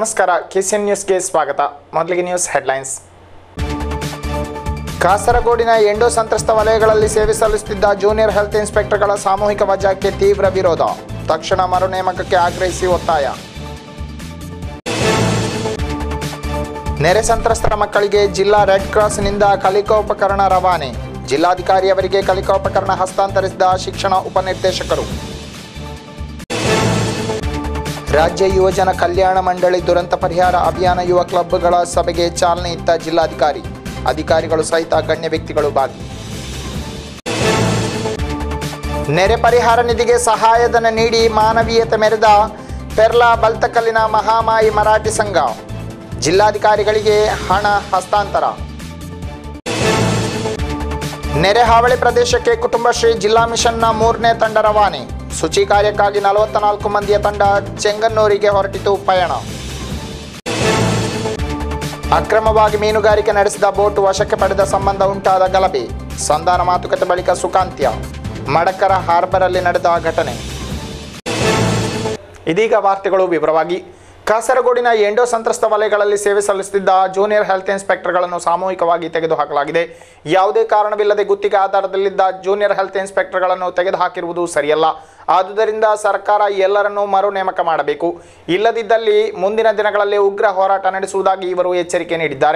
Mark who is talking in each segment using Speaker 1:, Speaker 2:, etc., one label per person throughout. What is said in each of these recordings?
Speaker 1: ನಮಸ್ಕಾರ ಕೆಸಿಎನ್ ನ್ಯೂಸ್ಗೆ ಸ್ವಾಗತ ಮೊದಲಿಗೆ ನ್ಯೂಸ್ ಹೆಡ್ಲೈನ್ಸ್ ಕಾಸರಗೋಡಿನ ಎಂಡೋ ಸಂತ್ರಸ್ತ ವಲಯಗಳಲ್ಲಿ ಸೇವೆ ಸಲ್ಲಿಸುತ್ತಿದ್ದ ಜೂನಿಯರ್ ಹೆಲ್ತ್ ಇನ್ಸ್ಪೆಕ್ಟರ್ಗಳ ಸಾಮೂಹಿಕ ವಜಾಕ್ಕೆ ತೀವ್ರ ವಿರೋಧ ತಕ್ಷಣ ಮರು ನೇಮಕಕ್ಕೆ ಆಗ್ರಹಿಸಿ ಒತ್ತಾಯ ನೆರೆ ಸಂತ್ರಸ್ತರ ಮಕ್ಕಳಿಗೆ ಜಿಲ್ಲಾ ರೆಡ್ ಕ್ರಾಸ್ನಿಂದ ಕಲಿಕೋಪಕರಣ ರವಾನೆ ಜಿಲ್ಲಾಧಿಕಾರಿಯವರಿಗೆ ಕಲಿಕೋಪಕರಣ ಹಸ್ತಾಂತರಿಸಿದ ಶಿಕ್ಷಣ ಉಪನಿರ್ದೇಶಕರು ರಾಜ್ಯ ಯುವಜನ ಕಲ್ಯಾಣ ಮಂಡಳಿ ದುರಂತ ಪರಿಹಾರ ಅಭಿಯಾನ ಯುವ ಕ್ಲಬ್ಗಳ ಸಭೆಗೆ ಚಾಲನೆ ಇತ್ತ ಜಿಲ್ಲಾಧಿಕಾರಿ ಅಧಿಕಾರಿಗಳು ಸಹಿತ ಗಣ್ಯ ವ್ಯಕ್ತಿಗಳು ಭಾಗಿ ನೆರೆ ಪರಿಹಾರ ನಿಧಿಗೆ ಸಹಾಯಧನ ನೀಡಿ ಮಾನವೀಯತೆ ಮೆರೆದ ಪೆರ್ಲಾ ಬಲ್ತಕಲ್ಲಿನ ಮಹಾಮಾಯಿ ಮರಾಠಿ ಸಂಘ ಜಿಲ್ಲಾಧಿಕಾರಿಗಳಿಗೆ ಹಣ ಹಸ್ತಾಂತರ ನೆರೆ ಹಾವಳಿ ಪ್ರದೇಶಕ್ಕೆ ಕುಟುಂಬಶ್ರೀ ಜಿಲ್ಲಾ ಮಿಷನ್ನ ಮೂರನೇ ತಂಡ ರವಾನೆ ಶುಚಿ ಕಾರ್ಯಕ್ಕಾಗಿ ನಲವತ್ತ ನಾಲ್ಕು ಮಂದಿಯ ತಂಡ ಚೆಂಗನ್ನೂರಿಗೆ ಹೊರಟಿತು ಪಯಣ ಅಕ್ರಮವಾಗಿ ಮೀನುಗಾರಿಕೆ ನಡೆಸಿದ ಬೋಟ್ ವಶಕ್ಕೆ ಪಡೆದ ಸಂಬಂಧ ಉಂಟಾದ ಗಲಭೆ ಸಂಧಾನ ಮಾತುಕತೆ ಬಳಿಕ ಸುಖಾಂತ್ಯ ಮಡಕರ ಹಾರ್ಬರಲ್ಲಿ ನಡೆದ ಘಟನೆ ಇದೀಗ ವಾರ್ತೆಗಳು ವಿವರವಾಗಿ ಕಾಸರಗೋಡಿನ ಎಂಡೋ ಸಂತ್ರಸ್ತ ವಲಯಗಳಲ್ಲಿ ಸೇವೆ ಸಲ್ಲಿಸುತ್ತಿದ್ದ ಜೂನಿಯರ್ ಹೆಲ್ತ್ ಇನ್ಸ್ಪೆಕ್ಟರ್ಗಳನ್ನು ಸಾಮೂಹಿಕವಾಗಿ ತೆಗೆದುಹಾಕಲಾಗಿದೆ ಯಾವುದೇ ಕಾರಣವಿಲ್ಲದೆ ಗುತ್ತಿಗೆ ಆಧಾರದಲ್ಲಿದ್ದ ಜೂನಿಯರ್ ಹೆಲ್ತ್ ಇನ್ಸ್ಪೆಕ್ಟರ್ಗಳನ್ನು ತೆಗೆದುಹಾಕಿರುವುದು ಸರಿಯಲ್ಲ ಆದುದರಿಂದ ಸರ್ಕಾರ ಎಲ್ಲರನ್ನೂ ಮರು ನೇಮಕ ಮಾಡಬೇಕು ಇಲ್ಲದಿದ್ದಲ್ಲಿ ಮುಂದಿನ ದಿನಗಳಲ್ಲಿ ಉಗ್ರ ಹೋರಾಟ ನಡೆಸುವುದಾಗಿ ಇವರು ಎಚ್ಚರಿಕೆ ನೀಡಿದ್ದಾರೆ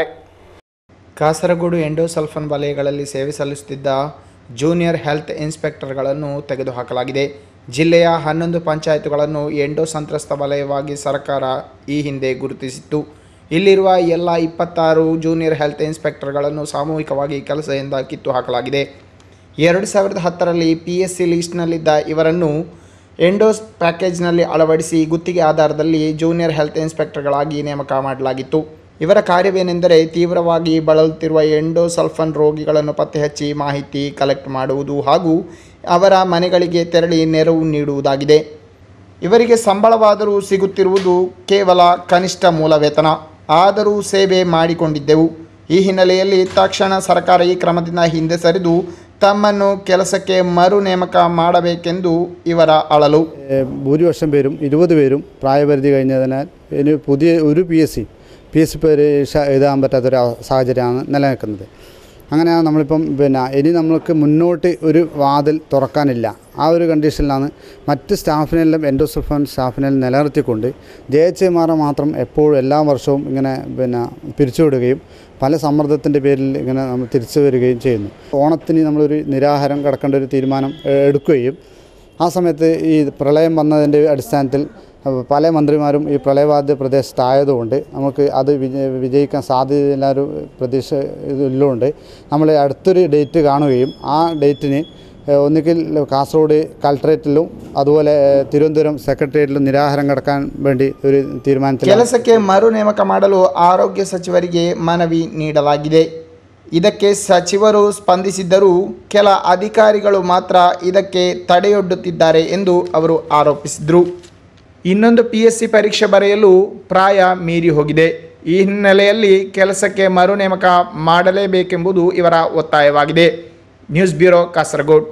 Speaker 1: ಕಾಸರಗೋಡು ಎಂಡೋಸಲ್ಫನ್ ವಲಯಗಳಲ್ಲಿ ಸೇವೆ ಸಲ್ಲಿಸುತ್ತಿದ್ದ ಜೂನಿಯರ್ ಹೆಲ್ತ್ ಇನ್ಸ್ಪೆಕ್ಟರ್ಗಳನ್ನು ತೆಗೆದುಹಾಕಲಾಗಿದೆ ಜಿಲ್ಲೆಯ ಹನ್ನೊಂದು ಪಂಚಾಯತ್ಗಳನ್ನು ಎಂಡೋ ಸಂತ್ರಸ್ತ ವಲಯವಾಗಿ ಸರ್ಕಾರ ಈ ಹಿಂದೆ ಗುರುತಿಸಿತ್ತು ಇಲ್ಲಿರುವ ಎಲ್ಲ ಇಪ್ಪತ್ತಾರು ಜೂನಿಯರ್ ಹೆಲ್ತ್ ಇನ್ಸ್ಪೆಕ್ಟರ್ಗಳನ್ನು ಸಾಮೂಹಿಕವಾಗಿ ಕೆಲಸದಿಂದ ಕಿತ್ತು ಹಾಕಲಾಗಿದೆ ಎರಡು ಸಾವಿರದ ಹತ್ತರಲ್ಲಿ ಪಿ ಎಸ್ ಸಿ ಲೀಸ್ಟ್ನಲ್ಲಿದ್ದ ಇವರನ್ನು ಎಂಡೋಸ್ ಪ್ಯಾಕೇಜ್ನಲ್ಲಿ ಅಳವಡಿಸಿ ಗುತ್ತಿಗೆ ಆಧಾರದಲ್ಲಿ ಜೂನಿಯರ್ ಹೆಲ್ತ್ ಇನ್ಸ್ಪೆಕ್ಟರ್ಗಳಾಗಿ ನೇಮಕ ಮಾಡಲಾಗಿತ್ತು ಇವರ ಕಾರ್ಯವೇನೆಂದರೆ ತೀವ್ರವಾಗಿ ಬಳಲುತ್ತಿರುವ ಎಂಡೋಸಲ್ಫನ್ ರೋಗಿಗಳನ್ನು ಪತ್ತೆ ಹಚ್ಚಿ ಮಾಹಿತಿ ಕಲೆಕ್ಟ್ ಮಾಡುವುದು ಹಾಗೂ ಅವರ ಮನೆಗಳಿಗೆ ತೆರಳಿ ನೆರವು ನೀಡುವುದಾಗಿದೆ ಇವರಿಗೆ ಸಂಬಳವಾದರೂ ಸಿಗುತ್ತಿರುವುದು ಕೇವಲ ಕನಿಷ್ಠ ಮೂಲ ವೇತನ ಆದರೂ ಸೇವೆ ಮಾಡಿಕೊಂಡಿದ್ದೆವು ಈ ಹಿನ್ನೆಲೆಯಲ್ಲಿ ತಕ್ಷಣ ಸರ್ಕಾರ ಈ ക്രമದಿಂದ ಹಿಂದೆ സരിದು തമ്മನ್ನು ಕೆಲಸಕ್ಕೆ മറു ನೇಮಕ ಮಾಡಬೇಕೆಂದು ಇವರ അളಲು
Speaker 2: ഏഹ് ഭൂരിപക്ഷം പേരും ഇരുപത് പേരും പ്രായപരിധി കഴിഞ്ഞതിനാൽ ഇനി പുതിയ ഒരു P S C P S C പരീക്ഷ എഴുതാൻ പറ്റാത്തൊരു അവ- സാഹചര്യമാണ് നിലനിൽക്കുന്നത് അങ്ങനെയാണ് നമ്മളിപ്പം പിന്നെ ഇനി നമ്മൾക്ക് മുന്നോട്ട് ഒരു വാതിൽ തുറക്കാനില്ല ആ ഒരു കണ്ടീഷനിലാണ് മറ്റ് സ്റ്റാഫിനെല്ലാം എൻഡോസൾഫാൻ സ്റ്റാഫിനെല്ലാം നിലനിർത്തിക്കൊണ്ട് ജെ എച്ച് എമാരെ മാത്രം എപ്പോഴും എല്ലാ വർഷവും ഇങ്ങനെ പിന്നെ പിരിച്ചുവിടുകയും പല സമ്മർദ്ദത്തിൻ്റെ പേരിൽ ഇങ്ങനെ നമ്മൾ തിരിച്ചു വരികയും ചെയ്യുന്നു ഓണത്തിന് നമ്മളൊരു നിരാഹാരം കിടക്കേണ്ട ഒരു തീരുമാനം ഏഹ്, എടുക്കുകയും ആ സമയത്ത് ഈ പ്രളയം വന്നതിൻ്റെ അടിസ്ഥാനത്തിൽ അഹ് പല മന്ത്രിമാരും ഈ പ്രളയബാധിത പ്രദേശത്തായതുകൊണ്ട് നമുക്ക് അത് വിജയ വിജയിക്കാൻ സാധ്യതയില്ല ഒരു പ്രതീക്ഷ ഇതുള്ളതുകൊണ്ട് നമ്മൾ അടുത്തൊരു ഡേറ്റ് കാണുകയും ആ ഡേറ്റിന് ഏഹ് ഒന്നുകിൽ കാസർഗോഡ് കളക്ട്രേറ്റിലും അതുപോലെ ഏഹ് തിരുവനന്തപുരം സെക്രട്ടേറിയറ്റിലും നിരാഹാരം കിടക്കാൻ വേണ്ടി ഒരു തീരുമാനത്തിൽ
Speaker 1: ಕೆಲಸಕ್ಕೆ ಮರು ನೇಮಕ ಮಾಡಲು ಆರೋಗ್ಯ ಸಚಿವರಿಗೆ ಮನವಿ ನೀಡಲಾಗಿದೆ ಇದಕ್ಕೆ ಸಚಿವರು ಸ್ಪಂದಿಸಿದ್ದರೂ ಕೆಲ ಅಧಿಕಾರಿಗಳು ಮಾತ್ರ ಇದಕ್ಕೆ ತಡೆಯೊಡ್ಡುತ್ತಿದ್ದಾರೆ ಎಂದು ಅವರು ಆರೋಪಿಸಿದರು ಇನ್ನೊಂದು ಪಿ ಎಸ್ ಸಿ ಪರೀಕ್ಷೆ ಬರೆಯಲು ಪ್ರಾಯ ಮೀರಿ ಹೋಗಿದೆ ಈ ಹಿನ್ನೆಲೆಯಲ್ಲಿ ಕೆಲಸಕ್ಕೆ ಮರು ನೇಮಕ ಮಾಡಲೇಬೇಕೆಂಬುದು ಇವರ ಒತ್ತಾಯವಾಗಿದೆ ನ್ಯೂಸ್ ಬ್ಯೂರೋ ಕಾಸರಗೋಡ್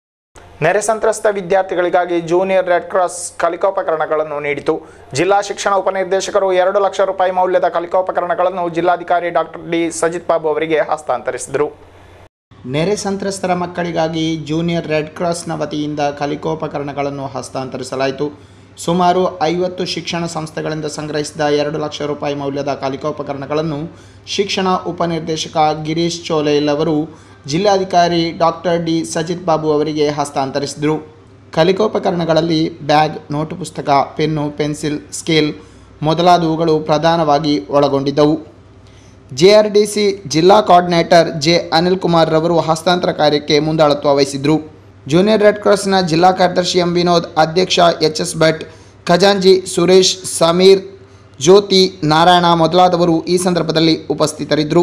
Speaker 1: ನೆರೆ ಸಂತ್ರಸ್ತ ವಿದ್ಯಾರ್ಥಿಗಳಿಗಾಗಿ ಜೂನಿಯರ್ ರೆಡ್ ಕ್ರಾಸ್ ಕಲಿಕೋಪಕರಣಗಳನ್ನು ನೀಡಿತು ಜಿಲ್ಲಾ ಶಿಕ್ಷಣ ಉಪನಿರ್ದೇಶಕರು ಎರಡು ಲಕ್ಷ ರೂಪಾಯಿ ಮೌಲ್ಯದ ಕಲಿಕೋಪಕರಣಗಳನ್ನು ಜಿಲ್ಲಾಧಿಕಾರಿ ಡಾಕ್ಟರ್ ಡಿ ಸಜಿತ್ ಬಾಬು ಅವರಿಗೆ ಹಸ್ತಾಂತರಿಸಿದರು ನೆರೆ ಸಂತ್ರಸ್ತರ ಮಕ್ಕಳಿಗಾಗಿ ಜೂನಿಯರ್ ರೆಡ್ ಕ್ರಾಸ್ನ ವತಿಯಿಂದ ಕಲಿಕೋಪಕರಣಗಳನ್ನು ಹಸ್ತಾಂತರಿಸಲಾಯಿತು ಸುಮಾರು ಐವತ್ತು ಶಿಕ್ಷಣ ಸಂಸ್ಥೆಗಳಿಂದ ಸಂಗ್ರಹಿಸಿದ ಎರಡು ಲಕ್ಷ ರೂಪಾಯಿ ಮೌಲ್ಯದ ಕಲಿಕೋಪಕರಣಗಳನ್ನು ಶಿಕ್ಷಣ ಉಪನಿರ್ದೇಶಕ ಗಿರೀಶ್ ಚೋಲೇಲ್ ಅವರು ಜಿಲ್ಲಾಧಿಕಾರಿ ಡಾಕ್ಟರ್ ಡಿ ಸಜಿತ್ ಬಾಬು ಅವರಿಗೆ ಹಸ್ತಾಂತರಿಸಿದರು ಕಲಿಕೋಪಕರಣಗಳಲ್ಲಿ ಬ್ಯಾಗ್ ನೋಟು ಪುಸ್ತಕ ಪೆನ್ನು ಪೆನ್ಸಿಲ್ ಸ್ಕೇಲ್ ಮೊದಲಾದವುಗಳು ಪ್ರಧಾನವಾಗಿ ಒಳಗೊಂಡಿದ್ದವು ಜೆಆರ್ಡಿಸಿ ಜಿಲ್ಲಾ ಕೋಆರ್ಡಿನೇಟರ್ ಜೆ ಅನಿಲ್ ಕುಮಾರ್ ರವರು ಹಸ್ತಾಂತರ ಕಾರ್ಯಕ್ಕೆ ಮುಂದಾಳತ್ವ ವಹಿಸಿದರು ಜೂನಿಯರ್ ರೆಡ್ ಕ್ರಾಸ್ನ ಜಿಲ್ಲಾ ಕಾರ್ಯದರ್ಶಿ ಎಂ ವಿನೋದ್ ಅಧ್ಯಕ್ಷ ಎಚ್ ಎಸ್ ಭಟ್ ಖಜಾಂಜಿ ಸುರೇಶ್ ಸಮೀರ್ ಜ್ಯೋತಿ ನಾರಾಯಣ ಮೊದಲಾದವರು ಈ ಸಂದರ್ಭದಲ್ಲಿ ಉಪಸ್ಥಿತರಿದ್ದರು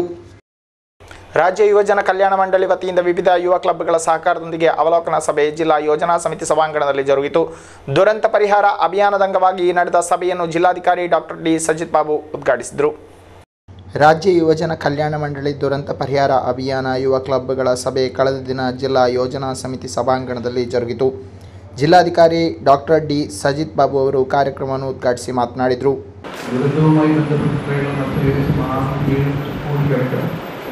Speaker 1: ರಾಜ್ಯ ಯುವಜನ ಕಲ್ಯಾಣ ಮಂಡಳಿ ವತಿಯಿಂದ ವಿವಿಧ ಯುವ ಕ್ಲಬ್ಗಳ ಸಹಕಾರದೊಂದಿಗೆ ಅವಲೋಕನ ಸಭೆ ಜಿಲ್ಲಾ ಯೋಜನಾ ಸಮಿತಿ ಸಭಾಂಗಣದಲ್ಲಿ ಜರುಗಿತು ದುರಂತ ಪರಿಹಾರ ಅಭಿಯಾನದ ಅಂಗವಾಗಿ ನಡೆದ ಸಭೆಯನ್ನು ಜಿಲ್ಲಾಧಿಕಾರಿ ಡಾಕ್ಟರ್ ಡಿ ಸಜಿತ್ ಬಾಬು ಉದ್ಘಾಟಿಸಿದರು ರಾಜ್ಯ ಯುವಜನ ಕಲ್ಯಾಣ ಮಂಡಳಿ ದುರಂತ ಪರಿಹಾರ ಅಭಿಯಾನ ಯುವ ಕ್ಲಬ್ಗಳ ಸಭೆ ಕಳೆದ ದಿನ ಜಿಲ್ಲಾ ಯೋಜನಾ ಸಮಿತಿ ಸಭಾಂಗಣದಲ್ಲಿ ಜರುಗಿತು ಜಿಲ್ಲಾಧಿಕಾರಿ ಡಾಕ್ಟರ್ ಡಿ ಸಜಿತ್ ಬಾಬು ಅವರು ಕಾರ್ಯಕ್ರಮವನ್ನು ಉದ್ಘಾಟಿಸಿ ಮಾತನಾಡಿದರು
Speaker 3: ദുരന്തവുമായി ബന്ധപ്പെട്ടിട്ടുള്ള മറ്റ് ഏകദേശം ആറ് ഏഴ് കോടി കിടക്കാം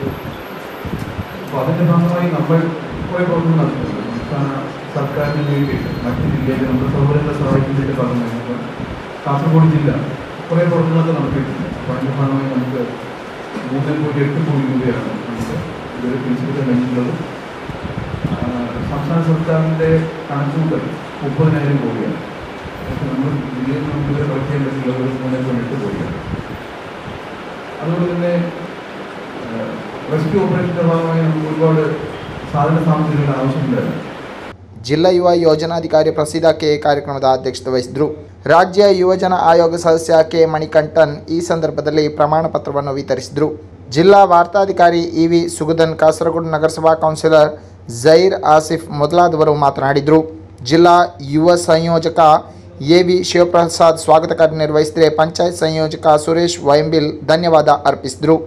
Speaker 3: അപ്പോൾ അതിൻ്റെ ഭാഗമായി നമ്മൾ കുറേ പ്രവർത്തനം നടത്തുന്നുണ്ട് സംസ്ഥാന സർക്കാരിന് വേണ്ടിയിട്ട് മറ്റ് ജില്ലയിലെ നമ്മുടെ സൗകര്യങ്ങളെ സഹായിക്കുന്നതിൻ്റെ ഭാഗമായി നമ്മൾ കാസർഗോഡ് ജില്ല കുറേ പ്രവർത്തനങ്ങളൊക്കെ നടത്തിയിട്ടുണ്ട് അപ്പോൾ അതിൻ്റെ ഭാഗമായി നമുക്ക് മൂന്ന് കോടി എട്ട് കോടി രൂപയാണ് നമുക്ക് ഇതുവരെ പിരിച്ചെടുക്കാൻ കഴിഞ്ഞിട്ടുള്ളത് ആ, സംസ്ഥാന സർക്കാരിൻ്റെ കണക്കുകൂട്ടൽ മുപ്പതിനായിരം കോടിയാണ് പക്ഷേ നമ്മൾ ജില്ലയിൽ നമുക്ക് ഇതുവരെ കളക്ട് ചെയ്യാൻ പറ്റുന്നത് ഒരു മൂന്ന് പോയിന്റ് എട്ട് കോടിയാണ് അതുപോലെ തന്നെ റെസ്ക്യൂ ഓപ്പറേഷൻ്റെ ഭാഗമായി നമുക്ക് ഒരുപാട് സാധന സാമഗ്രികളുടെ ആവശ്യമുണ്ടായിരുന്നു
Speaker 1: ಜಿಲ್ಲಾ ಯುವ ಯೋಜನಾಧಿಕಾರಿ ಪ್ರಸೀದಾ ಕೆ ಕಾರ್ಯಕ್ರಮದ ಅಧ್ಯಕ್ಷತೆ ವಹಿಸಿದರು ರಾಜ್ಯ ಯುವಜನ ಆಯೋಗ ಸದಸ್ಯ ಕೆ ಮಣಿಕಂಠನ್ ಈ ಸಂದರ್ಭದಲ್ಲಿ ಪ್ರಮಾಣ ಪತ್ರವನ್ನು ವಿತರಿಸಿದರು ಜಿಲ್ಲಾ ವಾರ್ತಾಧಿಕಾರಿ ಇ ವಿ ಸುಗದನ್ ಕಾಸರಗೋಡು ನಗರಸಭಾ ಕೌನ್ಸಿಲರ್ ಜೈರ್ ಆಸಿಫ್ ಮೊದಲಾದವರು ಮಾತನಾಡಿದರು ಜಿಲ್ಲಾ ಯುವ ಸಂಯೋಜಕ ಎ ವಿ ಶಿವಪ್ರಸಾದ್ ಸ್ವಾಗತ ಕಾರ್ಯನಿರ್ವಹಿಸಿದರೆ ಪಂಚಾಯತ್ ಸಂಯೋಜಕ ಸುರೇಶ್ ವೈಂಬಿಲ್ ಧನ್ಯವಾದ ಅರ್ಪಿಸಿದರು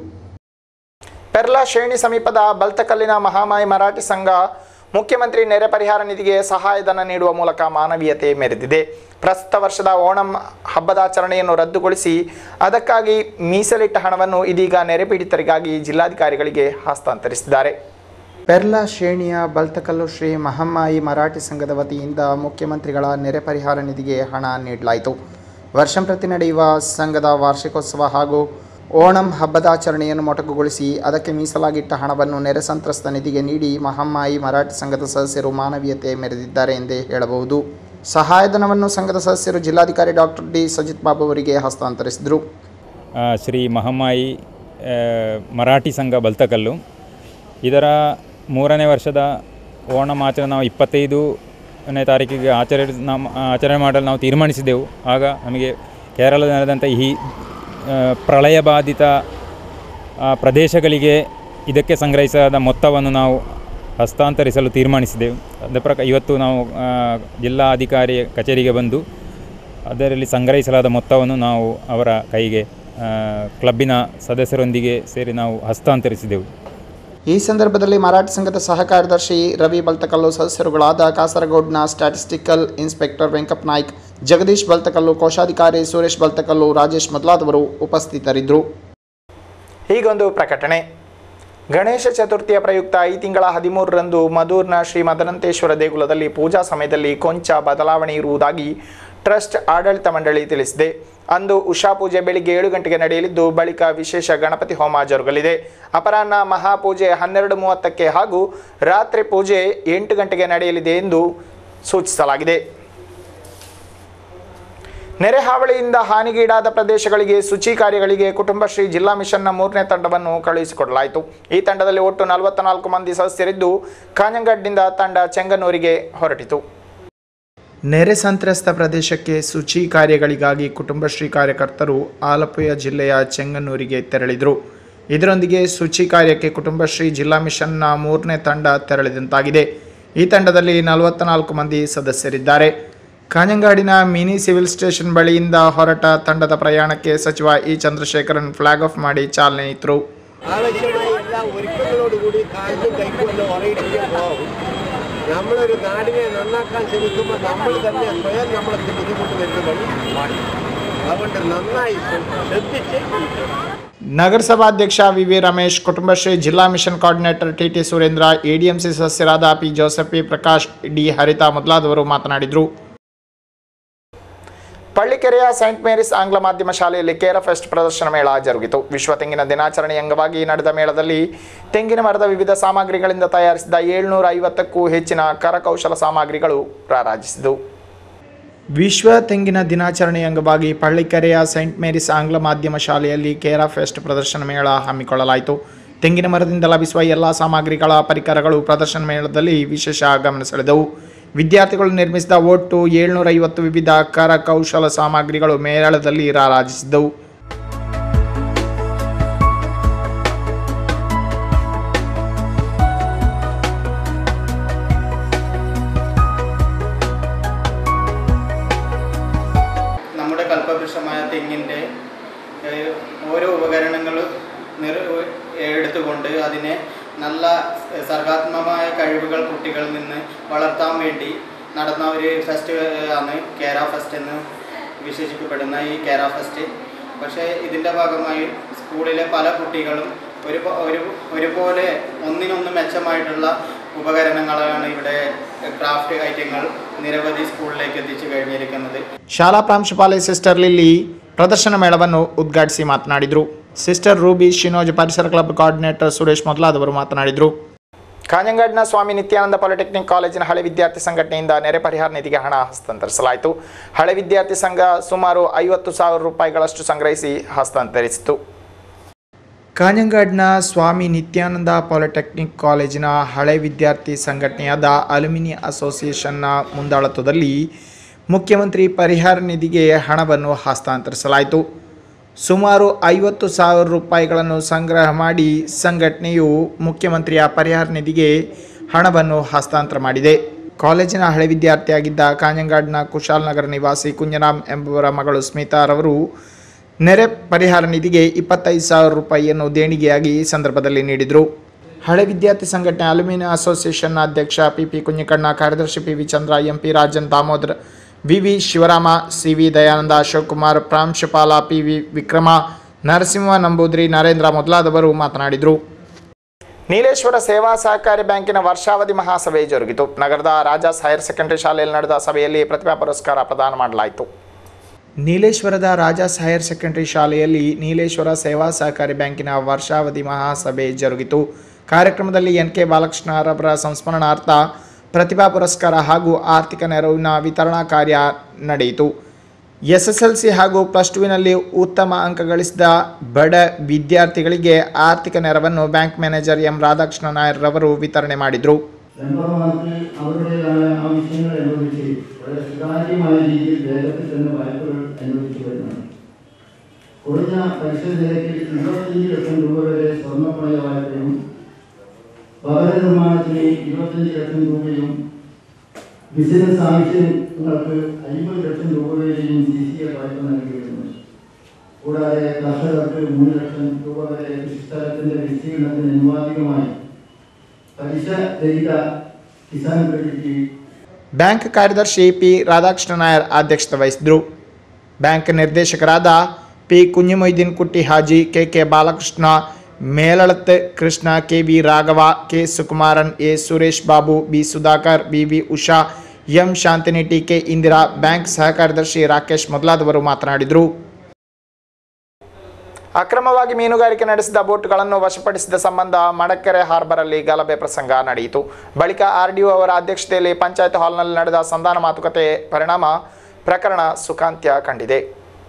Speaker 1: ಪೆರ್ಲಾ ಶ್ರೇಣಿ ಸಮೀಪದ ಬಲ್ತಕಲ್ಲಿನ ಮಹಾಮಾಯಿ ಮರಾಠಿ ಸಂಘ ಮುಖ್ಯಮಂತ್ರಿ ನೆರೆ ಪರಿಹಾರ ನಿಧಿಗೆ ಸಹಾಯಧನ ನೀಡುವ ಮೂಲಕ ಮಾನವೀಯತೆ ಮೆರೆದಿದೆ ಪ್ರಸ್ತುತ ವರ್ಷದ ಓಣಂ ಹಬ್ಬದಾಚರಣೆಯನ್ನು ರದ್ದುಗೊಳಿಸಿ ಅದಕ್ಕಾಗಿ ಮೀಸಲಿಟ್ಟ ಹಣವನ್ನು ಇದೀಗ ನೆರೆ ಪೀಡಿತರಿಗಾಗಿ ಜಿಲ್ಲಾಧಿಕಾರಿಗಳಿಗೆ ಹಸ್ತಾಂತರಿಸಿದ್ದಾರೆ ಪೆರ್ಲಾ ಶ್ರೇಣಿಯ ಬಲ್ತಕಲ್ಲು ಶ್ರೀ ಮಹಮ್ಮಾಯಿ ಮರಾಠಿ ಸಂಘದ ವತಿಯಿಂದ ಮುಖ್ಯಮಂತ್ರಿಗಳ ನೆರೆ ಪರಿಹಾರ ನಿಧಿಗೆ ಹಣ ನೀಡಲಾಯಿತು ವರ್ಷಂಪ್ರತಿ ನಡೆಯುವ ಸಂಘದ ವಾರ್ಷಿಕೋತ್ಸವ ಹಾಗೂ ಓಣಂ ಹಬ್ಬದಾಚರಣೆಯನ್ನು ಮೊಟಕುಗೊಳಿಸಿ ಅದಕ್ಕೆ ಮೀಸಲಾಗಿಟ್ಟ ಹಣವನ್ನು ನೆರೆ ಸಂತ್ರಸ್ತ ನಿಧಿಗೆ ನೀಡಿ ಮಹಮ್ಮಾಯಿ ಮರಾಠಿ ಸಂಘದ ಸದಸ್ಯರು ಮಾನವೀಯತೆ ಮೆರೆದಿದ್ದಾರೆ ಎಂದೇ ಹೇಳಬಹುದು ಸಹಾಯಧನವನ್ನು ಸಂಘದ ಸದಸ್ಯರು ಜಿಲ್ಲಾಧಿಕಾರಿ ಡಾಕ್ಟರ್ ಡಿ ಸಜಿತ್ ಬಾಬು ಅವರಿಗೆ ಹಸ್ತಾಂತರಿಸಿದರು
Speaker 4: ಆ, ಶ್ರೀ ಮಹಮ್ಮಾಯಿ ಆ, ಮರಾಠಿ ಸಂಘ ಬಲ್ತಕಲ್ಲು ಇದರ ಮೂರನೇ ವರ್ಷದ ಓಣಂ ಆಚರಣೆ ನಾವು ಇಪ್ಪತ್ತೈದನೇ ತಾರೀಕಿಗೆ ಆಚರಣೆ ನಮ್ಮ ಆಚರಣೆ ಮಾಡಲು ನಾವು ತೀರ್ಮಾನಿಸಿದೆವು ಆಗ ನಮಗೆ ಕೇರಳದಲ್ಲಿ ನಡೆದಂಥ ಈ ಆ, ಪ್ರಳಯ ಬಾಧಿತ ಆ, ಪ್ರದೇಶಗಳಿಗೆ ಇದಕ್ಕೆ ಸಂಗ್ರಹಿಸಲಾದ ಮೊತ್ತವನ್ನು ನಾವು ಹಸ್ತಾಂತರಿಸಲು ತೀರ್ಮಾನಿಸಿದೆವು ಅದರ ಪ್ರಕಾರ ಇವತ್ತು ನಾವು ಆ, ಜಿಲ್ಲಾಧಿಕಾರಿ ಕಚೇರಿಗೆ ಬಂದು ಅದರಲ್ಲಿ ಸಂಗ್ರಹಿಸಲಾದ ಮೊತ್ತವನ್ನು ನಾವು ಅವರ ಕೈಗೆ ಆ, ಕ್ಲಬ್ಬಿನ ಸದಸ್ಯರೊಂದಿಗೆ ಸೇರಿ ನಾವು ಹಸ್ತಾಂತರಿಸಿದೆವು
Speaker 1: ಈ ಸಂದರ್ಭದಲ್ಲಿ ಮರಾಠಿ ಸಂಘದ ಸಹ ಕಾರ್ಯದರ್ಶಿ ರವಿ ಬಲ್ತಕಲ್ಲು ಸದಸ್ಯರುಗಳಾದ ಕಾಸರಗೋಡ್ನ ಸ್ಟ್ಯಾಟಿಸ್ಟಿಕಲ್ ಇನ್ಸ್ಪೆಕ್ಟರ್ ವೆಂಕಪ್ ನಾಯ್ಕ್ ಜಗದೀಶ್ ಬಲ್ತಕಲ್ಲು ಕೋಶಾಧಿಕಾರಿ ಸುರೇಶ್ ಬಲ್ತಕಲ್ಲು ರಾಜೇಶ್ ಮೊದಲಾದವರು ಉಪಸ್ಥಿತರಿದ್ದರು ಹೀಗೊಂದು ಪ್ರಕಟಣೆ ಗಣೇಶ ಚತುರ್ಥಿಯ ಪ್ರಯುಕ್ತ ಈ ತಿಂಗಳ ಹದಿಮೂರರಂದು ಮಧೂರ್ನ ಶ್ರೀ ಮದನಂತೇಶ್ವರ ದೇಗುಲದಲ್ಲಿ ಪೂಜಾ ಸಮಯದಲ್ಲಿ ಕೊಂಚ ಬದಲಾವಣೆ ಇರುವುದಾಗಿ ಟ್ರಸ್ಟ್ ಆಡಳಿತ ಮಂಡಳಿ ತಿಳಿಸಿದೆ ಅಂದು ಉಷಾ ಪೂಜೆ ಬೆಳಿಗ್ಗೆ ಏಳು ಗಂಟೆಗೆ ನಡೆಯಲಿದ್ದು ಬಳಿಕ ವಿಶೇಷ ಗಣಪತಿ ಹೋಮ ಜರುಗಲಿದೆ ಅಪರಾಹ್ನ ಮಹಾಪೂಜೆ ಹನ್ನೆರಡು ಮೂವತ್ತಕ್ಕೆ ಹಾಗೂ ರಾತ್ರಿ ಪೂಜೆ ಎಂಟು ಗಂಟೆಗೆ ನಡೆಯಲಿದೆ ಎಂದು ಸೂಚಿಸಲಾಗಿದೆ ನೆರೆ ಹಾವಳಿಯಿಂದ ಹಾನಿಗೀಡಾದ ಪ್ರದೇಶಗಳಿಗೆ ಶುಚಿ ಕಾರ್ಯಗಳಿಗೆ ಕುಟುಂಬಶ್ರೀ ಜಿಲ್ಲಾ ಮಿಷನ್ನ ಮೂರನೇ ತಂಡವನ್ನು ಕಳುಹಿಸಿಕೊಡಲಾಯಿತು ಈ ತಂಡದಲ್ಲಿ ಒಟ್ಟು ನಲವತ್ತ ನಾಲ್ಕು ಮಂದಿ ಸದಸ್ಯರಿದ್ದು ಕಾಂಜಂಗಡ್ನಿಂದ ತಂಡ ಚೆಂಗನೂರಿಗೆ ಹೊರಟಿತು ನೆರೆ ಸಂತ್ರಸ್ತ ಪ್ರದೇಶಕ್ಕೆ ಶುಚಿ ಕಾರ್ಯಗಳಿಗಾಗಿ ಕುಟುಂಬಶ್ರೀ ಕಾರ್ಯಕರ್ತರು ಆಲಪ್ಪುಯ ಜಿಲ್ಲೆಯ ಚೆಂಗನ್ನೂರಿಗೆ ತೆರಳಿದರು ಇದರೊಂದಿಗೆ ಶುಚಿ ಕಾರ್ಯಕ್ಕೆ ಕುಟುಂಬಶ್ರೀ ಜಿಲ್ಲಾ ಮಿಷನ್ನ ಮೂರನೇ ತಂಡ ತೆರಳಿದಂತಾಗಿದೆ ಈ ತಂಡದಲ್ಲಿ ನಲವತ್ತ ನಾಲ್ಕು ಮಂದಿ ಸದಸ್ಯರಿದ್ದಾರೆ ಕಾಂಜಂಗಾಡಿನ ಮಿನಿ ಸಿವಿಲ್ ಸ್ಟೇಷನ್ ಬಳಿಯಿಂದ ಹೊರಟ ತಂಡದ പ്രയാണಕ್ಕೆ ಸಚಿವ ಇ ಚಂದ್ರಶೇಖರನ್ ಫ್ಲಾಗ್ ಆಫ್ ಮಾಡಿ ಚಾಲನೆ ಇತ್ತರು
Speaker 5: ആവശ്യമായ എല്ലാ ഒരുക്കങ്ങളോടുകൂടി കാലിലും കൈക്കുമല്ലോ ഉറയിടിക്കാൻ പോകും നമ്മളൊരു നാടിനെ നന്നാക്കാൻ ശ്രമിക്കുമ്പോൾ നമ്മൾ തന്നെ സ്വയം നമ്മൾക്ക് ബുദ്ധിമുട്ട് വരുന്ന വഴി പാടില്ല അതുകൊണ്ട് നന്നായി ശ്രദ്ധിച്ച്
Speaker 1: ನಗರಸಭಾಧ್ಯಕ್ಷ ವಿ ವಿ ರಮೇಶ್ ಕುಟುಂಬಶ್ರೀ ಜಿಲ್ಲಾ mission coordinator T T Surendra ADMC ಸದಸ್ಯರಾದ P Joseph P Prakash D Haritha ಮೊದಲಾದವರು ಮಾತನಾಡಿದರು ಪಳ್ಳಿಕೆರೆಯ ಸೈಂಟ್ ಮೇರಿಸ್ ಆಂಗ್ಲ ಮಾಧ್ಯಮ ಶಾಲೆಯಲ್ಲಿ ಕೇರ ಫೆಸ್ಟ್ ಪ್ರದರ್ಶನ ಮೇಳ ಜರುಗಿತು ವಿಶ್ವ ತೆಂಗಿನ ದಿನಾಚರಣೆ ಅಂಗವಾಗಿ ನಡೆದ ಮೇಳದಲ್ಲಿ ತೆಂಗಿನ ಮರದ ವಿವಿಧ ಸಾಮಗ್ರಿಗಳಿಂದ ತಯಾರಿಸಿದ ಏಳ್ನೂರ ಐವತ್ತಕ್ಕೂ ಹೆಚ್ಚಿನ ಕರಕೌಶಲ ಸಾಮಗ್ರಿಗಳು ರಾರಾಜಿಸಿದವು ವಿಶ್ವ ತೆಂಗಿನ ದಿನಾಚರಣೆ ಅಂಗವಾಗಿ ಪಳ್ಳಿಕೆರೆಯ ಸೈಂಟ್ ಮೇರಿಸ್ ಆಂಗ್ಲ ಮಾಧ್ಯಮ ಶಾಲೆಯಲ್ಲಿ ಕೇರಾ ಫೆಸ್ಟ್ ಪ್ರದರ್ಶನ ಮೇಳ ಹಮ್ಮಿಕೊಳ್ಳಲಾಯಿತು ತೆಂಗಿನ ಮರದಿಂದ ಲಭಿಸುವ ಎಲ್ಲ ಸಾಮಗ್ರಿಗಳ ಪರಿಕರಗಳು ಪ್ರದರ್ಶನ ಮೇಳದಲ್ಲಿ ವಿಶೇಷ ಗಮನ ಸೆಳೆದವು ವಿದ್ಯಾರ್ಥಿಗಳು ನಿರ್ಮಿಸಿದ ಒಟ್ಟು ಏಳ್ನೂರ ಐವತ್ತು ವಿವಿಧ ಕರಕೌಶಲ ಸಾಮಗ್ರಿಗಳು ಮೇಳದಲ್ಲಿ ರಾರಾಜಿಸಿದ್ದವು
Speaker 6: നമ്മുടെ കൽപ്പവൃക്ഷമായ തെങ്ങിൻ്റെ ഏഹ്, ഓരോ ഉപകരണങ്ങൾ നിർ എടുത്തുകൊണ്ട് അതിനെ നല്ല സർഗാത്മകമായ കഴിവുകൾ കുട്ടികളിൽ നിന്ന് വളർത്താൻ വേണ്ടി നടന്ന ഒരു ഫെസ്റ്റ് ആണ് കേര ഫെസ്റ്റ് എന്ന് വിശേഷിക്കപ്പെടുന്ന ഈ കേര ഫെസ്റ്റ് പക്ഷേ ഇതിൻ്റെ ഭാഗമായി സ്കൂളിലെ പല കുട്ടികളും ഒരു ഒരു ഒരുപോലെ ഒന്നിനൊന്ന് മെച്ചമായിട്ടുള്ള ഉപകരണങ്ങളാണ് ഇവിടെ ക്രാഫ്റ്റ് ഐറ്റങ്ങൾ നിരവധി ಸ್ಕೂಲಿലേക്ക് ಎತ್ತಿച്ചു കഴിഞ്ഞിരിക്കുന്നത്
Speaker 1: ಶಾಲಾ ಪ್ರಾಂಶುಪಾಲೆ ಸಿಸ್ಟರ್ ಲಿಲ್ಲಿ ಪ್ರದರ್ಶನ ಮೇಳವನ್ನು ಉದ್ಘಾಟಿಸಿ ಮಾತನಾಡಿದರು ಸಿಸ್ಟರ್ ರೂಬಿ ಶಿನೋಜ್ ಪರಿಸರ ಕ್ಲಬ್ ಕೋಆರ್ಡಿನೇಟರ್ ಸುರೇಶ್ ಮೊದಲಾದವರು ಮಾತನಾಡಿದರು ಕಾഞ്ഞങ്ങാಡಿನ ಸ್ವಾಮಿ ನಿತ್ಯಾನಂದ ಪಾಲಿಟೆಕ್ನಿಕ್ ಕಾಲೇಜಿನ ಹಳೆ ವಿದ್ಯಾರ್ಥಿ ಸಂಘಟನೆಯಿಂದ ನೆರೆ ಪರಿಹಾರ ನಿಧಿಗೆ ಹಣ ಹಸ್ತಾಂತರಿಸಲಾಯಿತು ಹಳೆ ವಿದ್ಯಾರ್ಥಿ ಸಂಘ ಸುಮಾರು ಐವತ್ತು ಸಾವಿರ ರೂಪಾಯಿಗಳಷ್ಟು ಸಂಗ್ರಹಿಸಿ ಹಸ್ತಾಂತರಿಸಿತು ಕಾഞ്ഞങ്ങാಡಿನ ಸ್ವಾಮಿ ನಿತ್ಯಾನಂದ ಪಾಲಿಟೆಕ್ನಿಕ್ ಕಾಲೇಜಿನ ಹಳೆ ವಿದ್ಯಾರ್ಥಿ ಸಂಘಟನೆಯಾದ ಅಲ್ಯುಮಿನಿ ಅಸೋಸಿಯೇಷನ್ನ ಮುಂದಾಳತ್ವದಲ್ಲಿ ಮುಖ್ಯಮಂತ್ರಿ ಪರಿಹಾರ ನಿಧಿಗೆ ಹಣವನ್ನು ಹಸ್ತಾಂತರಿಸಲಾಯಿತು ಸುಮಾರು ಐವತ್ತು ಸಾವಿರ ರೂಪಾಯಿಗಳನ್ನು ಸಂಗ್ರಹ ಮಾಡಿ ಸಂಘಟನೆಯು ಮುಖ್ಯಮಂತ್ರಿಯ ಪರಿಹಾರ ನಿಧಿಗೆ ಹಣವನ್ನು ಹಸ್ತಾಂತರ ಮಾಡಿದೆ ಕಾಲೇಜಿನ ಹಳೆ ವಿದ್ಯಾರ್ಥಿಯಾಗಿದ್ದ ಕಾഞ്ഞങ്ങാಡಿನ ಕುಶಾಲನಗರ ನಿವಾಸಿ ಕುಂಜರಾಮ್ ಎಂಬುವರ ಮಗಳು ಸ್ಮಿತಾರವರು ನೆರೆ ಪರಿಹಾರ ನಿಧಿಗೆ ಇಪ್ಪತ್ತೈದು ಸಾವಿರ ರೂಪಾಯಿಯನ್ನು ದೇಣಿಗೆಯಾಗಿ ಈ ಸಂದರ್ಭದಲ್ಲಿ ನೀಡಿದರು ಹಳೆ ವಿದ್ಯಾರ್ಥಿ ಸಂಘಟನೆ ಅಲ್ಯೂಮಿನಿ ಅಸೋಸಿಯೇಷನ್ನ ಅಧ್ಯಕ್ಷ ಪಿ ಪಿ ಕುഞ്ഞിಕಣ್ಣ ಕಾರ್ಯದರ್ಶಿ P V Chandra M P Rajan Damodar V V Shivarama C V Dayananda Ashok Kumar ಪ್ರಾಂಶುಪಾಲ ಪಿ ವಿ ವಿಕ್ರಮ ನರಸಿಂಹ ನಂಬೂದ್ರಿ ನರೇಂದ್ರ ಮೊದಲಾದವರು ಮಾತನಾಡಿದರು ನೀಲೇಶ್ವರ ಸೇವಾ ಸಹಕಾರಿ ಬ್ಯಾಂಕಿನ ವರ್ಷಾವಧಿ ಮಹಾಸಭೆ ಜರುಗಿತು ನಗರದ ರಾಜಾಸ್ ಹೈಯರ್ ಸೆಕೆಂಡರಿ ಶಾಲೆಯಲ್ಲಿ ನಡೆದ ಸಭೆಯಲ್ಲಿ ಪ್ರತಿಭಾ ಪುರಸ್ಕಾರ ಪ್ರದಾನ ಮಾಡಲಾಯಿತು ನೀಲೇಶ್ವರದ ರಾಜಾಸ್ ಹೈಯರ್ ಸೆಕೆಂಡರಿ ಶಾಲೆಯಲ್ಲಿ ನೀಲೇಶ್ವರ ಸೇವಾ ಸಹಕಾರಿ ಬ್ಯಾಂಕಿನ ವರ್ಷಾವಧಿ ಮಹಾಸಭೆ ಜರುಗಿತು ಕಾರ್ಯಕ್ರಮದಲ್ಲಿ ಎನ್ ಕೆ ಬಾಲಕೃಷ್ಣರವರ ಸಂಸ್ಮರಣಾರ್ಥ ಪ್ರತಿಭಾ ಪುರಸ್ಕಾರ ಹಾಗೂ ಆರ್ಥಿಕ ನೆರವಿನ ವಿತರಣಾ ಕಾರ್ಯ ನಡೆಯಿತು ಎಸ್ ಎಸ್ ಎಲ್ ಸಿ ಹಾಗೂ ಪ್ಲಸ್ ಟುವಿನಲ್ಲಿ ಉತ್ತಮ ಅಂಕ ಗಳಿಸಿದ ಬಡ ವಿದ್ಯಾರ್ಥಿಗಳಿಗೆ ಆರ್ಥಿಕ ನೆರವನ್ನು bank manager M Radhakrishna Nair ರವರು ವಿತರಣೆ ಮಾಡಿದರು
Speaker 7: മെമ്പർമാർക്ക് അവരുടേതായ ആവശ്യങ്ങൾ അനുവദിച്ച് വളരെ സുതാര്യമായ രീതിയിൽ വേഗത്തിൽ തന്നെ വായ്പകൾ അനുവദിച്ചു വരുന്നുണ്ട് കുറഞ്ഞ പലിശ നിരക്കിൽ ഇരുപത്തഞ്ച് ലക്ഷം രൂപ വരെ സ്വർണ്ണപ്പണയ വായ്പയും ഭവന നിർമ്മാണത്തിന് ഇരുപത്തഞ്ച് ലക്ഷം രൂപയും ബിസിനസ് ആവശ്യങ്ങൾക്ക് അമ്പത് ലക്ഷം രൂപ വരെയും സി സി എ വായ്പ നൽകി വരുന്നുണ്ട് കൂടാതെ കർഷകർക്ക് മൂന്ന് ലക്ഷം രൂപ വരെ കൃഷിസ്ഥലത്തിന്റെ വിസ്തീർണത്തിന് അനുവാദികമായി പലിശ രഹിത കിസാൻ ക്രെഡിറ്റ്
Speaker 1: ಬ್ಯಾಂಕ್ ಕಾರ್ಯದರ್ಶಿ ಪಿ ರಾಧಾಕೃಷ್ಣ ನಾಯರ್ ಅಧ್ಯಕ್ಷತೆ ವಹಿಸಿದರು ಬ್ಯಾಂಕ್ ನಿರ್ದೇಶಕರಾದ ಪಿ ಕುഞ്ഞിಮೊಯ್ದೀನ್ Kutty Haji K K Balakrishna Melalath Krishna K V Raghava K Sukumaran A Suresh Babu B Sudhakar B V Usha M Shantini T K Indira bank ಸಹ ಕಾರ್ಯದರ್ಶಿ ರಾಕೇಶ್ ಮೊದಲಾದವರು ಮಾತನಾಡಿದರು ಅಕ್ರಮವಾಗಿ ಮೀನುಗಾರಿಕೆ ನಡೆಸಿದ ಬೋಟ್ಗಳನ್ನು ವಶಪಡಿಸಿದ ಸಂಬಂಧ ಮಡಕೆರೆ ಹಾರ್ಬರಲ್ಲಿ ಗಲಭೆ ಪ್ರಸಂಗ ನಡೆಯಿತು ಬಳಿಕ ಆರ್ಡಿಒ ಅವರ ಅಧ್ಯಕ್ಷತೆಯಲ್ಲಿ ಪಂಚಾಯತ್ ಹಾಲ್ನಲ್ಲಿ ನಡೆದ ಸಂಧಾನ ಮಾತುಕತೆ ಪರಿಣಾಮ ಪ್ರಕರಣ ಸುಖಾಂತ್ಯ ಕಂಡಿದೆ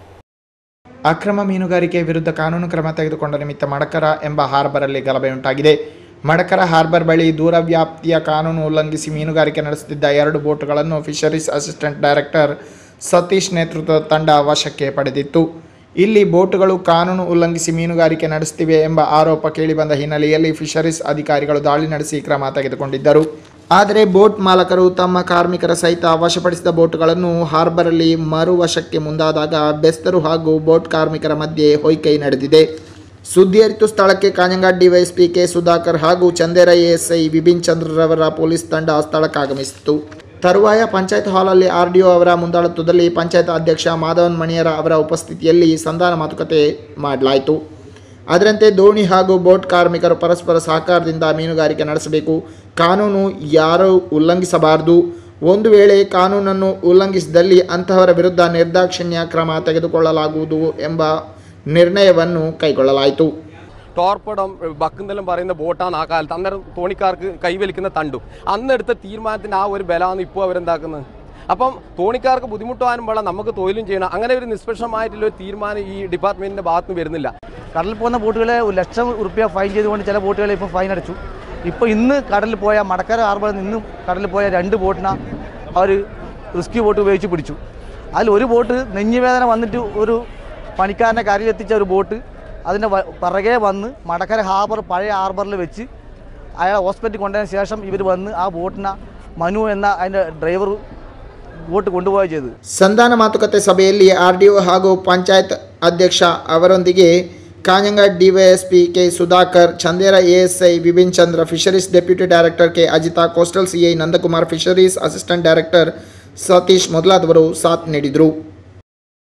Speaker 1: ಅಕ್ರಮ ಮೀನುಗಾರಿಕೆ ವಿರುದ್ಧ ಕಾನೂನು ಕ್ರಮ ತೆಗೆದುಕೊಂಡ ನಿಮಿತ್ತ ಮಡಕರ ಎಂಬ ಹಾರ್ಬರಲ್ಲಿ ಗಲಭೆ ಉಂಟಾಗಿದೆ ಮಡಕರ ಹಾರ್ಬರ್ ಬಳಿ ದೂರ ವ್ಯಾಪ್ತಿಯ ಕಾನೂನು ಉಲ್ಲಂಘಿಸಿ ಮೀನುಗಾರಿಕೆ ನಡೆಸುತ್ತಿದ್ದ ಎರಡು ಬೋಟ್ಗಳನ್ನು ಫಿಶರೀಸ್ ಅಸಿಸ್ಟೆಂಟ್ ಡೈರೆಕ್ಟರ್ ಸತೀಶ್ ನೇತೃತ್ವದ ತಂಡ ವಶಕ್ಕೆ ಪಡೆದಿತ್ತು ಇಲ್ಲಿ ಬೋಟುಗಳು ಕಾನೂನು ಉಲ್ಲಂಘಿಸಿ ಮೀನುಗಾರಿಕೆ ನಡೆಸುತ್ತಿವೆ ಎಂಬ ಆರೋಪ ಕೇಳಿಬಂದ ಹಿನ್ನೆಲೆಯಲ್ಲಿ ಫಿಶರೀಸ್ ಅಧಿಕಾರಿಗಳು ದಾಳಿ ನಡೆಸಿ ಕ್ರಮ ತೆಗೆದುಕೊಂಡಿದ್ದರು ಆದರೆ ಬೋಟ್ ಮಾಲಕರು ತಮ್ಮ ಕಾರ್ಮಿಕರ ಸಹಿತ ವಶಪಡಿಸಿದ ಬೋಟುಗಳನ್ನು ಹಾರ್ಬರಲ್ಲಿ ಮರು ವಶಕ್ಕೆ ಮುಂದಾದಾಗ ಬೆಸ್ತರು ಹಾಗೂ ಬೋಟ್ ಕಾರ್ಮಿಕರ ಮಧ್ಯೆ ಹೊಯ್ಕೈ ನಡೆದಿದೆ ಸುದ್ದಿ ಅರಿತು ಸ್ಥಳಕ್ಕೆ ಕಾഞ്ഞങ്ങാട് ಡಿವೈಎಸ್ಪಿ ಕೆ ಸುಧಾಕರ್ ಹಾಗೂ ಚಂದೇರ ಎಎಸ್ಐ ವಿಪಿನ್ ಚಂದ್ರರವರ ಪೊಲೀಸ್ ತಂಡ ಸ್ಥಳಕ್ಕೆ ಆಗಮಿಸಿತು ತರುವಾಯ ಪಂಚಾಯತ್ ಹಾಲಲ್ಲಿ ಆರ್ಡಿಒ ಅವರ ಮುಂದಾಳತ್ವದಲ್ಲಿ ಪಂಚಾಯತ್ ಅಧ್ಯಕ್ಷ ಮಾಧವನ್ ಮಣಿಯರ ಅವರ ಉಪಸ್ಥಿತಿಯಲ್ಲಿ ಸಂಧಾನ ಮಾತುಕತೆ ಮಾಡಲಾಯಿತು ಅದರಂತೆ ದೋಣಿ ಹಾಗೂ ಬೋಟ್ ಕಾರ್ಮಿಕರು ಪರಸ್ಪರ ಸಹಕಾರದಿಂದ ಮೀನುಗಾರಿಕೆ ನಡೆಸಬೇಕು ಕಾನೂನು ಯಾರೂ ಉಲ್ಲಂಘಿಸಬಾರದು ಒಂದು ವೇಳೆ ಕಾನೂನನ್ನು ಉಲ್ಲಂಘಿಸಿದಲ್ಲಿ ಅಂತಹವರ ವಿರುದ್ಧ ನಿರ್ದಾಕ್ಷಿಣ್ಯ ಕ್ರಮ ತೆಗೆದುಕೊಳ್ಳಲಾಗುವುದು ಎಂಬ ನಿರ್ಣಯವನ್ನು ಕೈಗೊಳ್ಳಲಾಯಿತು
Speaker 8: ടോർപ്പടം ബക്കുന്നെല്ലാം പറയുന്ന ബോട്ടാണ് ആ കാലത്ത് അന്നേരം തോണിക്കാർക്ക് കൈവലിക്കുന്ന തണ്ടും അന്നെടുത്ത തീരുമാനത്തിന് ആ ഒരു ബലമാണ് ഇപ്പോൾ അവരെന്താക്കുന്നത് അപ്പം തോണിക്കാർക്ക് ബുദ്ധിമുട്ടാനും പാടില്ല നമുക്ക് തൊഴിലും ചെയ്യണം അങ്ങനെ ഒരു നിഷ്പക്ഷമായിട്ടുള്ള ഒരു തീരുമാനം ഈ ഡിപ്പാർട്ട്മെന്റിന്റെ ഭാഗത്ത് നിന്ന് വരുന്നില്ല
Speaker 9: കടലിൽ പോകുന്ന ബോട്ടുകളെ ഒരു ലക്ഷം റുപ്യ ഫൈൻ ചെയ്തുകൊണ്ട് ചില ബോട്ടുകളെ ഇപ്പോൾ ഫൈൻ അടച്ചു ഇപ്പോൾ ഇന്ന് കടലിൽ പോയ മടക്കര ഹാർബറിൽ നിന്ന് കടലിൽ പോയ രണ്ട് ബോട്ടിനെ അവർ റിസ്ക്യൂ ബോട്ട് ഉപയോഗിച്ച് പിടിച്ചു അതിൽ ഒരു ബോട്ട് നെഞ്ഞുവേദന വന്നിട്ട് ഒരു പണിക്കാരനെ കരയിലെത്തിച്ച ഒരു ബോട്ട് അതിൻ്റെ വ- പിറകെ വന്ന് മടക്കര ഹാർബർ പഴയ ഹാർബറിൽ വെച്ച് അയാളെ ഹോസ്പിറ്റലിൽ കൊണ്ടതിന് ശേഷം ഇവർ വന്ന് ആ ബോട്ടിനെ മനു എന്ന അതിൻ്റെ ഡ്രൈവർ ബോട്ട് കൊണ്ടുപോവുക ചെയ്തത്
Speaker 1: ಸಂಧಾನ ಮಾತುಕತೆ ಸಭೆಯಲ್ಲಿ ಆರ್ಡಿಒ ಹಾಗೂ ಪಂಚಾಯತ್ ಅಧ್ಯಕ್ಷ ಅವರೊಂದಿಗೆ Kanhangad DYSP K Sudhakar Chandera ASI Vipin Chandra fisheries deputy director K Ajitha coastal CI Nandakumar fisheries assistant director Satish ಮೊದಲಾದವರು ಸಾಥ್ ನೀಡಿದರು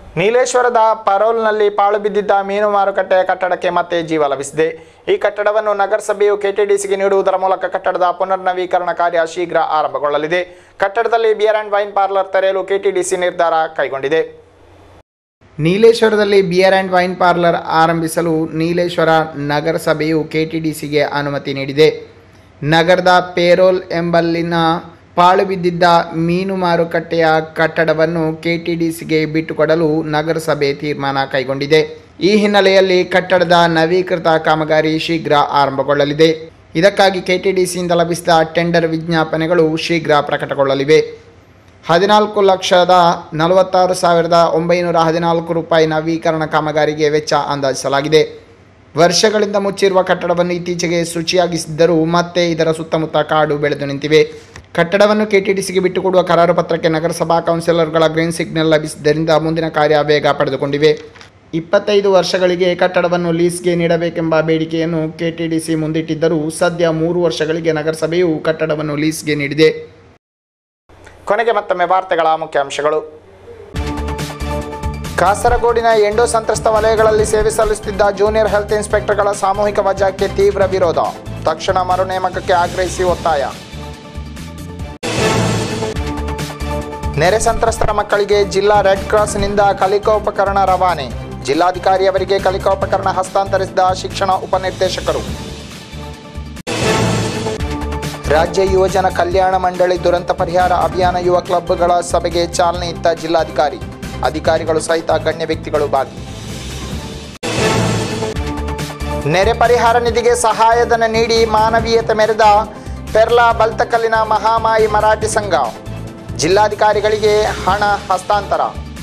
Speaker 1: ನೀಲೇಶ್ವರದ ಪರೋಲ್ನಲ್ಲಿ ಪಾಳು ಬಿದ್ದಿದ್ದ ಮೀನು ಮಾರುಕಟ್ಟೆಯ ಕಟ್ಟಡಕ್ಕೆ ಮತ್ತೆ ಜೀವ ಲಭಿಸಿದೆ ಈ ಕಟ್ಟಡವನ್ನು ನಗರಸಭೆಯು ಕೆಟಿಡಿಸಿಗೆ ನೀಡುವುದರ ಮೂಲಕ ಕಟ್ಟಡದ ಪುನರ್ನವೀಕರಣ ಕಾರ್ಯ ಶೀಘ್ರ ಆರಂಭಗೊಳ್ಳಲಿದೆ ಕಟ್ಟಡದಲ್ಲಿ ಬಿಯರ್ ಆ್ಯಂಡ್ ವೈನ್ ಪಾರ್ಲರ್ ತೆರೆಯಲು ಕೆಟಿಡಿಸಿ ನಿರ್ಧಾರ ಕೈಗೊಂಡಿದೆ ನೀಲೇಶ್ವರದಲ್ಲಿ ಬಿಯರ್ ಆ್ಯಂಡ್ ವೈನ್ ಪಾರ್ಲರ್ ಆರಂಭಿಸಲು ನೀಲೇಶ್ವರ ನಗರಸಭೆಯು ಕೆಟಿಡಿಸಿಗೆ ಅನುಮತಿ ನೀಡಿದೆ ನಗರದ ಪೇರೋಲ್ ಎಂಬಲ್ಲಿನ ಪಾಳು ಬಿದ್ದಿದ್ದ ಮೀನು ಮಾರುಕಟ್ಟೆಯ ಕಟ್ಟಡವನ್ನು ಕೆಟಿಡಿಸಿಗೆ ಬಿಟ್ಟುಕೊಡಲು ನಗರಸಭೆ ತೀರ್ಮಾನ ಕೈಗೊಂಡಿದೆ ಈ ಹಿನ್ನೆಲೆಯಲ್ಲಿ ಕಟ್ಟಡದ ನವೀಕೃತ ಕಾಮಗಾರಿ ಶೀಘ್ರ ಆರಂಭಗೊಳ್ಳಲಿದೆ ಇದಕ್ಕಾಗಿ ಕೆಟಿಡಿಸಿಯಿಂದ ಲಭಿಸಿದ ಟೆಂಡರ್ ವಿಜ್ಞಾಪನೆಗಳು ಶೀಘ್ರ ಪ್ರಕಟಗೊಳ್ಳಲಿವೆ ಹದಿನಾಲ್ಕು ಲಕ್ಷದ ನಲವತ್ತಾರು ಸಾವಿರದ ಒಂಬೈನೂರ ಹದಿನಾಲ್ಕು ರೂಪಾಯಿ ನವೀಕರಣ ಕಾಮಗಾರಿಗೆ ವೆಚ್ಚ ಅಂದಾಜಿಸಲಾಗಿದೆ ವರ್ಷಗಳಿಂದ ಮುಚ್ಚಿರುವ ಕಟ್ಟಡವನ್ನು ಇತ್ತೀಚೆಗೆ ಶುಚಿಯಾಗಿಸಿದ್ದರೂ ಮತ್ತೆ ಇದರ ಸುತ್ತಮುತ್ತ ಕಾಡು ಬೆಳೆದು ನಿಂತಿವೆ ಕಟ್ಟಡವನ್ನು ಕೆಟಿಡಿಸಿಗೆ ಬಿಟ್ಟುಕೊಡುವ ಕರಾರು ಪತ್ರಕ್ಕೆ ನಗರಸಭಾ ಕೌನ್ಸಿಲರ್ಗಳ ಗ್ರೀನ್ ಸಿಗ್ನಲ್ ಲಭಿಸಿದ್ದರಿಂದ ಮುಂದಿನ ಕಾರ್ಯ ವೇಗ ಪಡೆದುಕೊಂಡಿವೆ ಇಪ್ಪತ್ತೈದು ವರ್ಷಗಳಿಗೆ ಕಟ್ಟಡವನ್ನು ಲೀಸ್ಗೆ ನೀಡಬೇಕೆಂಬ ಬೇಡಿಕೆಯನ್ನು ಕೆಟಿಡಿಸಿ ಮುಂದಿಟ್ಟಿದ್ದರೂ ಸದ್ಯ ಮೂರು ವರ್ಷಗಳಿಗೆ ನಗರಸಭೆಯು ಕಟ್ಟಡವನ್ನು ಲೀಸ್ಗೆ ನೀಡಿದೆ ಕೊನೆಗೆ ಮತ್ತೊಮ್ಮೆ ವಾರ್ತೆಗಳ ಮುಖ್ಯಾಂಶಗಳು ಕಾಸರಗೋಡಿನ ಎಂಡೋ ಸಂತ್ರಸ್ತ ವಲಯಗಳಲ್ಲಿ ಸೇವೆ ಸಲ್ಲಿಸುತ್ತಿದ್ದ ಜೂನಿಯರ್ ಹೆಲ್ತ್ ಇನ್ಸ್ಪೆಕ್ಟರ್ಗಳ ಸಾಮೂಹಿಕ ವಜಾಕ್ಕೆ ತೀವ್ರ ವಿರೋಧ ತಕ್ಷಣ ಮರು ನೇಮಕಕ್ಕೆ ಆಗ್ರಹಿಸಿ ಒತ್ತಾಯ ನೆರೆ ಸಂತ್ರಸ್ತರ ಮಕ್ಕಳಿಗೆ ಜಿಲ್ಲಾ ರೆಡ್ ಕ್ರಾಸ್ನಿಂದ ಕಲಿಕೋಪಕರಣ ರವಾನೆ ಜಿಲ್ಲಾಧಿಕಾರಿಯವರಿಗೆ ಕಲಿಕೋಪಕರಣ ಹಸ್ತಾಂತರಿಸಿದ ಶಿಕ್ಷಣ ಉಪನಿರ್ದೇಶಕರು ರಾಜ್ಯ ಯುವಜನ ಕಲ್ಯಾಣ ಮಂಡಳಿ ದುರಂತ ಪರಿಹಾರ ಅಭಿಯಾನ ಯುವ ಕ್ಲಬ್ಗಳ ಸಭೆಗೆ ಚಾಲನೆ ಇತ್ತ ಜಿಲ್ಲಾಧಿಕಾರಿ ಅಧಿಕಾರಿಗಳು ಸಹಿತ ಗಣ್ಯ ವ್ಯಕ್ತಿಗಳು ಭಾಗಿ ನೆರೆ ಪರಿಹಾರ ನಿಧಿಗೆ ಸಹಾಯಧನ ನೀಡಿ ಮಾನವೀಯತೆ ಮೆರೆದ ಪೆರ್ಲಾ ಬಲ್ತಕಲ್ಲಿನ ಮಹಾಮಾಯಿ ಮರಾಠಿ ಸಂಘ ಜಿಲ್ಲಾಧಿಕಾರಿಗಳಿಗೆ ಹಣ ಹಸ್ತಾಂತರ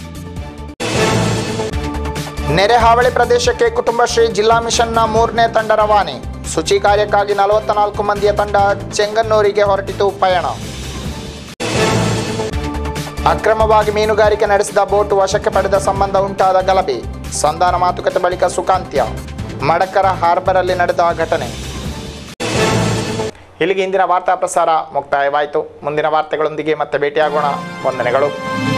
Speaker 1: ನೆರೆ ಹಾವಳಿ ಪ್ರದೇಶಕ್ಕೆ ಕುಟುಂಬಶ್ರೀ ಜಿಲ್ಲಾ ಮಿಷನ್ನ ಮೂರನೇ ತಂಡ ರವಾನೆ ಶುಚಿ ಕಾರ್ಯಕ್ಕಾಗಿ ನಲವತ್ತ ನಾಲ್ಕು ಮಂದಿಯ ತಂಡ ಚೆಂಗನ್ನೂರಿಗೆ ಹೊರಟಿತು ಪಯಣ ಅಕ್ರಮವಾಗಿ ಮೀನುಗಾರಿಕೆ ನಡೆಸಿದ ಬೋಟ್ ವಶಕ್ಕೆ ಪಡೆದ ಸಂಬಂಧ ಉಂಟಾದ ಗಲಭೆ ಸಂಧಾನ ಮಾತುಕತೆ ಬಳಿಕ ಸುಖಾಂತ್ಯ ಮಡಕರ ಹಾರ್ಬರಲ್ಲಿ ನಡೆದ ಘಟನೆ ಇಲ್ಲಿಗೆ ಇಂದಿನ ವಾರ್ತಾ ಪ್ರಸಾರ ಮುಕ್ತಾಯವಾಯಿತು ಮುಂದಿನ ವಾರ್ತೆಗಳೊಂದಿಗೆ ಮತ್ತೆ ಭೇಟಿಯಾಗೋಣ ವಂದನೆಗಳು